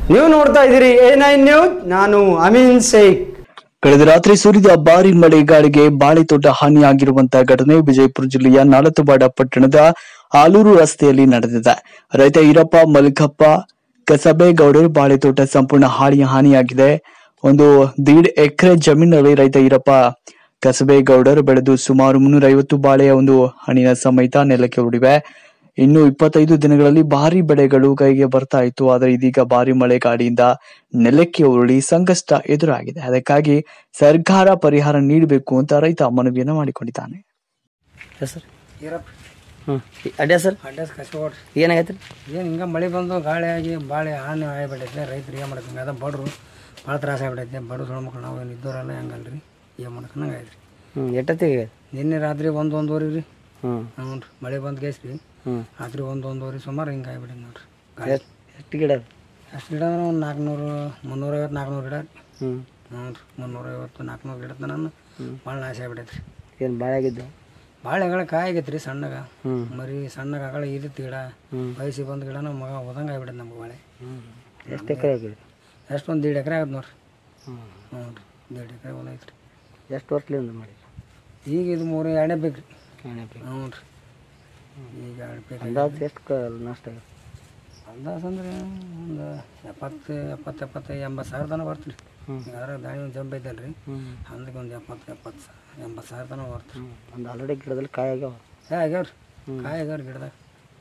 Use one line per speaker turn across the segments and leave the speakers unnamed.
ನೀವು ನೋಡ್ತಾ ಇದ್ದೀರಿ ಎ ನೈನ್ ನ್ಯೂಸ್ ನಾನು ಅಮೀನ್ ಶೇಖ್
ಕಳೆದ ರಾತ್ರಿ ಸುರಿದ ಭಾರಿ ಮಳೆ ಗಾಳಿಗೆ ಬಾಳೆ ತೋಟ ಹಾನಿಯಾಗಿರುವಂತಹ ಘಟನೆ ವಿಜಯಪುರ ಜಿಲ್ಲೆಯ ನಾಲತುಬಾಡ ಪಟ್ಟಣದ ಆಲೂರು ರಸ್ತೆಯಲ್ಲಿ ನಡೆದಿದೆ ರೈತ ಈರಪ್ಪ ಮಲ್ಕಪ್ಪ ಕಸಬೇಗೌಡರು ಬಾಳೆ ತೋಟ ಸಂಪೂರ್ಣ ಹಾನಿ ಹಾನಿಯಾಗಿದೆ ಒಂದು ದೀಡ್ ಎಕರೆ ಜಮೀನಲ್ಲಿ ರೈತ ಈರಪ್ಪ ಕಸಬೇಗೌಡರು ಬೆಳೆದು ಸುಮಾರು ಮುನ್ನೂರ ಐವತ್ತು ಬಾಳೆಯ ಒಂದು ಹಣ್ಣಿನ ಸಮೇತ ನೆಲಕ್ಕೆ ಉರುಳಿವೆ ಇನ್ನು ಇಪ್ಪತ್ತೈದು ದಿನಗಳಲ್ಲಿ ಭಾರಿ ಬೆಳೆಗಳು ಕೈಗೆ ಬರ್ತಾ ಇತ್ತು ಆದರೆ ಇದೀಗ ಭಾರಿ ಮಳೆ ಗಾಡಿಯಿಂದ ನೆಲಕ್ಕೆ ಉರುಳಿ ಸಂಕಷ್ಟ ಎದುರಾಗಿದೆ ಅದಕ್ಕಾಗಿ ಸರ್ಕಾರ ಪರಿಹಾರ ನೀಡಬೇಕು ಅಂತ ರೈತ ಮನವಿಯನ್ನು ಮಾಡಿಕೊಂಡಿದ್ದಾನೆ
ಹೆಸರು ಹ್ಞೂ ಅಡ್ಡ ಸರ್
ಅಡ್ರೆಸ್ ಕಸ್ಕೊಡ್ರಿ
ಏನಾಗೈತೆ
ಏನು ಹಿಂಗೆ ಮಳೆ ಬಂದು ಗಾಳಿ ಆಗಿ ಭಾಳ ಹಾನಿ ಆಗಿಬಿಟ್ಟೈತೆ ರೈತರು ಏನು ಮಾಡಕ್ಕೆ ಅದ ಬಡ್ರು ಭಾಳ ತ್ರಾಸ ಆಗ್ಬಿಟ್ಟೈತೆ ಬಡ ಸಣ್ಣ ಮಕ್ಳು ನಾವು ಏನು ಇದ್ದವರೆಲ್ಲ ಹೆಂಗಲ್ರಿ ಏನು ಮಾಡಕ್ಕೆ ನಂಗೆ ಆಯ್ತು ರೀ
ಹ್ಞೂ ಎಷ್ಟೊತ್ತಿಗೆ
ನಿನ್ನೆ ರಾತ್ರಿ ಒಂದು ಒಂದೂವರೆ ರೀ
ಹ್ಞೂ
ಹ್ಞೂ ರೀ ಮಳೆ ಬಂದು ಕೇಸ್ರಿ
ಹ್ಞೂ
ರಾತ್ರಿ ಒಂದು ಒಂದೂವರೆ ಸುಮಾರು ಹಿಂಗೆ ಆಗಿಬಿಟ್ಟೈತೆ ನೋಡ್ರಿ ಗಾಳಿ
ಎಷ್ಟು ಗಿಡ ಅದು?
ಅಷ್ಟು ಗಿಡ ಅಂದ್ರೆ ಒಂದು ನಾಲ್ಕುನೂರು ಮುನ್ನೂರೈವತ್ತು ನಾಲ್ಕುನೂರು ಗಿಡ ರೀ
ಹ್ಞೂ
ಹ್ಞೂ ರೀ ಮುನ್ನೂರೈವತ್ತು ನಾಲ್ಕುನೂರು ಗಿಡ ನಾನು ಭಾಳ ನಾಶ ಆಗ್ಬಿಟ್ಟೈತೆ ರೀ
ಏನು ಭಾಳ ಆಗಿದ್ದು
ಭಾಳ ಹೆಗಳ ಕಾಯಿ ಆಗೈತೆ ರೀ ಸಣ್ಣಗ
ಹ್ಞೂ
ಮರಿ ಸಣ್ಣಗ ಆಗಳ ಇದಿತ್ತು ಗಿಡ
ಹ್ಞೂ
ವಯಸ್ಸಿಗೆ ಬಂದ ಗಿಡ ನಮ್ಮ ಮಗ ಹೋದಂಗೆ ಆಗ್ಬಿಟ್ಟೈತೆ ನಮ್ಗೆ ಬಾಳೆ
ಹ್ಞೂ ಎಷ್ಟು ಎಕರೆ ಆಗಿದೆ
ಎಷ್ಟು ಒಂದು ದೀಡ್ ಎಕರೆ ಆಗತ್ತೆ ನೋಡ್ರಿ
ಹ್ಞೂ
ಹ್ಞೂ ರೀ ದೀಡ್ ಎಕರೆ ಹೊಲ ಐತ್ರಿ
ಎಷ್ಟು ವರ್ಷದಿಂದ ಮಾಡಿ
ಈಗ ಇದು ಮೂರು ಎರಡನೇ ಬೇಕು ರೀ
ಎಣ್ಣೆ
ಹ್ಞೂ ರೀ ಈಗ ಎರಡು ಬೇಕು
ಅಂದಾಜು ಎಷ್ಟು ಕ ನಷ್ಟ ಆಗಿದೆ
ಅಂದಾಜು ಅಂದ್ರೆ ಒಂದು ಎಪ್ಪತ್ತು ಎಪ್ಪತ್ತು ಎಪ್ಪತ್ತು ಎಂಬತ್ತು ಸಾವಿರ ತನಕ ಬರ್ತೀರಿ
ಹ್ಞೂ
ಈಗ ಅದ್ರಾಗ ದಾಳಿ ಒಂದು ಜಂಪ್ ಐತಲ್ಲ ರೀ
ಹ್ಞೂ
ಅದಕ್ಕೆ ಒಂದು ಎಪ್ಪತ್ತು ಎಪ್ಪತ್ತು ಸಾವಿರ ಎಂಬತ್ತು ಸಾವಿರ ತನಕ ಬರ್ತೀರಿ
ಹ್ಞೂ ಒಂದು ಆಲ್ರೆಡಿ ಗಿಡದಲ್ಲಿ ಕಾಯಿ ಆಗ್ಯಾವ
ಏ ಆಗ್ಯಾವ್ರಿ ಕಾಯಿ ಆಗ್ಯಾವ್ರಿ ಗಿಡದಾಗ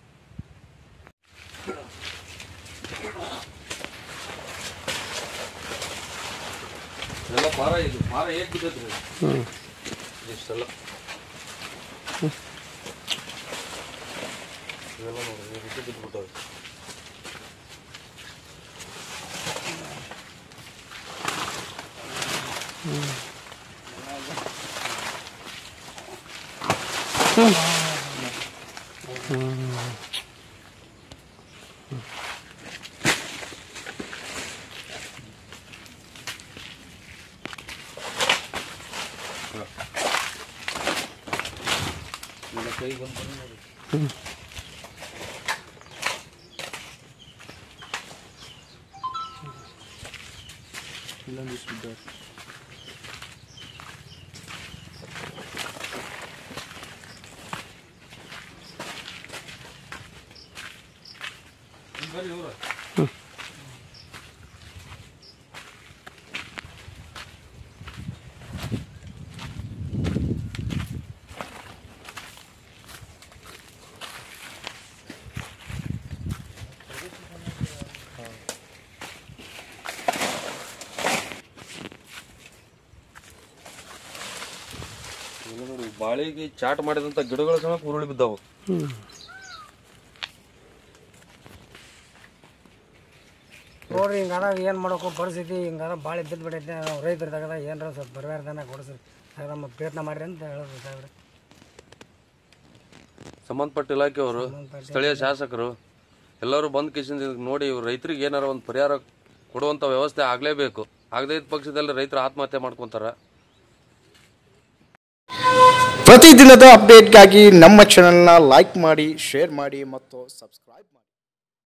ಹ್ಞೂ
ಇಲ್ಲ ನೋಡಿ ಬಾಳಿಗೆ ಚಾಟ್ ಮಾಡಿದಂತ ಗಿಡಗಳ ಸಮೇತ ಉರುಳಿ ಬಿದ್ದಾವು
ಹ್ಞೂ
ನೋಡ್ರಿ ಹಿಂಗಾದಾಗ ಏನು ಮಾಡೋಕೆ ಪರಿಸ್ಥಿತಿ ಹಿಂಗಾದ ಭಾಳ ಬಿದ್ದು ಬಿಡೈತೆ ನಾವು ರೈತರದಾಗ ಏನಾರ ಸ್ವಲ್ಪ ಪರಿವಾರದನ ಕೊಡಿಸ್ರಿ ನಮ್ಮ ಪ್ರಯತ್ನ ಮಾಡ್ರಿ ಅಂತ ಹೇಳೋದು ಸಾಹೇಬ್ರೆ
ಸಂಬಂಧಪಟ್ಟ ಇಲಾಖೆಯವರು ಸ್ಥಳೀಯ ಶಾಸಕರು ಎಲ್ಲರೂ ಬಂದ್ ಕಿಶನ್ ನೋಡಿ ಇವ್ರು ರೈತರಿಗೆ ಏನಾರ ಒಂದು ಪರಿಹಾರ ಕೊಡುವಂತ ವ್ಯವಸ್ಥೆ ಆಗ್ಲೇಬೇಕು ಆಗದೇ ಇದ್ದ ಪಕ್ಷದಲ್ಲಿ ರೈತರು ಆತ್ಮಹತ್ಯೆ ಮಾಡ್ಕೊಂತಾರ
ಪ್ರತಿದಿನದ ಅಪ್ಡೇಟ್ಗಾಗಿ ನಮ್ಮ ಚಾನೆಲ್ನ ಲೈಕ್ ಮಾಡಿ ಶೇರ್ ಮಾಡಿ ಮತ್ತು ಸಬ್ಸ್ಕ್ರೈಬ್ ಮಾಡಿ